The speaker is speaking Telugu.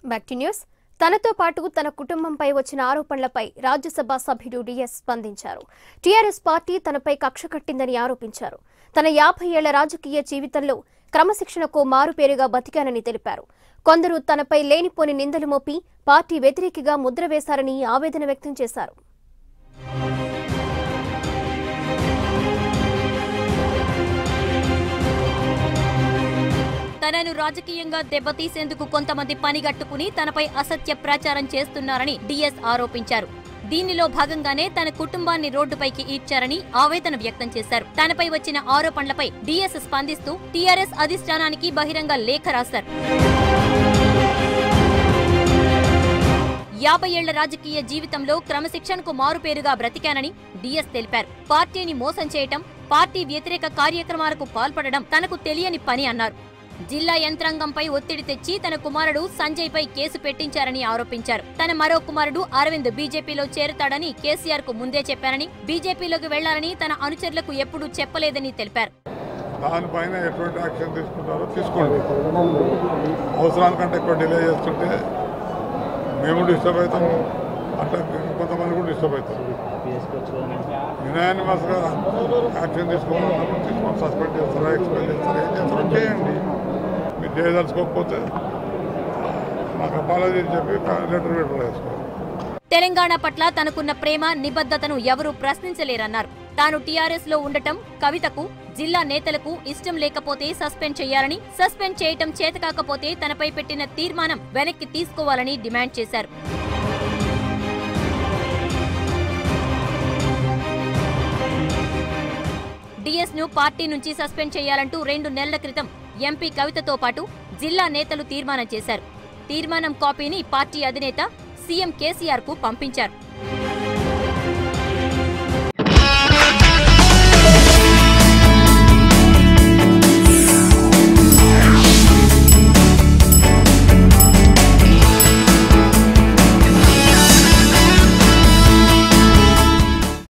బ్యాక్ టు న్యూస్ తనతో పాటు తన కుటుంబంపై వచ్చిన ఆరోపణలపై రాజ్యసభ సభ్యుడు డిఎస్ స్పందించారు టీఆర్ఎస్ పార్టీ తనపై కక్ష కట్టిందని ఆరోపించారు తన యాభై ఏళ్ల రాజకీయ జీవితంలో క్రమశిక్షణకు మారుపేరుగా బతికానని తెలిపారు కొందరు తనపై లేనిపోని నిందలు మోపి పార్టీ వ్యతిరేకిగా ముద్ర వేశారని ఆవేదన వ్యక్తం చేశారు తనను రాజకీయంగా దెబ్బతీసేందుకు కొంతమంది పనిగట్టుకుని తనపై అసత్య ప్రచారం చేస్తున్నారని డిఎస్ ఆరోపించారు దీనిలో భాగంగానే తన కుటుంబాన్ని రోడ్డుపైకి ఈడ్చారని ఆవేదన వ్యక్తం చేశారు తనపై వచ్చిన ఆరోపణలపై డిఎస్ స్పందిస్తూ టీఆర్ఎస్ అధిష్టానానికి బహిరంగ లేఖ రాశారు యాభై ఏళ్ల రాజకీయ జీవితంలో క్రమశిక్షణకు మారుపేరుగా బ్రతికానని డిఎస్ తెలిపారు పార్టీని మోసం చేయటం పార్టీ వ్యతిరేక కార్యక్రమాలకు పాల్పడడం తనకు తెలియని పని అన్నారు జిల్లా యంత్రాంగంపై ఒత్తిడి తెచ్చి తన కుమారుడు సంజయ్ పై కేసు పెట్టించారని ఆరోపించారు తన మరో కుమారుడు అరవింద్ బీజేపీలో చేరుతాడని కేసీఆర్ కు ముందే చెప్పారని బీజేపీలోకి వెళ్లాలని తన అనుచరులకు ఎప్పుడూ చెప్పలేదని తెలిపారు దానిపైన ఎటువంటి యాక్షన్ తీసుకుంటారో తీసుకోండి అవసరానికంటే ఎక్కువ డిలే చేస్తుంటే మేము డిస్టర్బ్ అవుతాము అట్లా కొంతమంది కూడా డిస్టర్బ్ అవుతారు యునానిమస్గా యాక్షన్ తీసుకోవాలన్నప్పుడు తీసుకొని సస్పెండ్ చేస్తారా ఎక్స్పెల్ చేస్తారా ఏం చేస్తారో చేయండి మీరు చేయదలుచుకోకపోతే నాకు అపాలజీ చెప్పి లెటర్ విడుదల చేసుకోవాలి తెలంగాణ పట్ల తనకున్న ప్రేమ నిబద్ధతను ఎవరూ ప్రశ్నించలేరన్నారు తాను టీఆర్ఎస్ లో ఉండటం కవితకు జిల్లా నేతలకు ఇష్టం లేకపోతే సస్పెండ్ చేయాలని సస్పెండ్ చేయటం చేతకాకపోతే తనపై పెట్టిన తీర్మానం వెనక్కి తీసుకోవాలని డిమాండ్ చేశారు డిఎస్ ను పార్టీ నుంచి సస్పెండ్ చేయాలంటూ రెండు నెలల క్రితం ఎంపీ కవితతో పాటు జిల్లా నేతలు తీర్మానం చేశారు తీర్మానం కాపీని పార్టీ అధినేత సీఎం కేసీఆర్ కు పంపించారు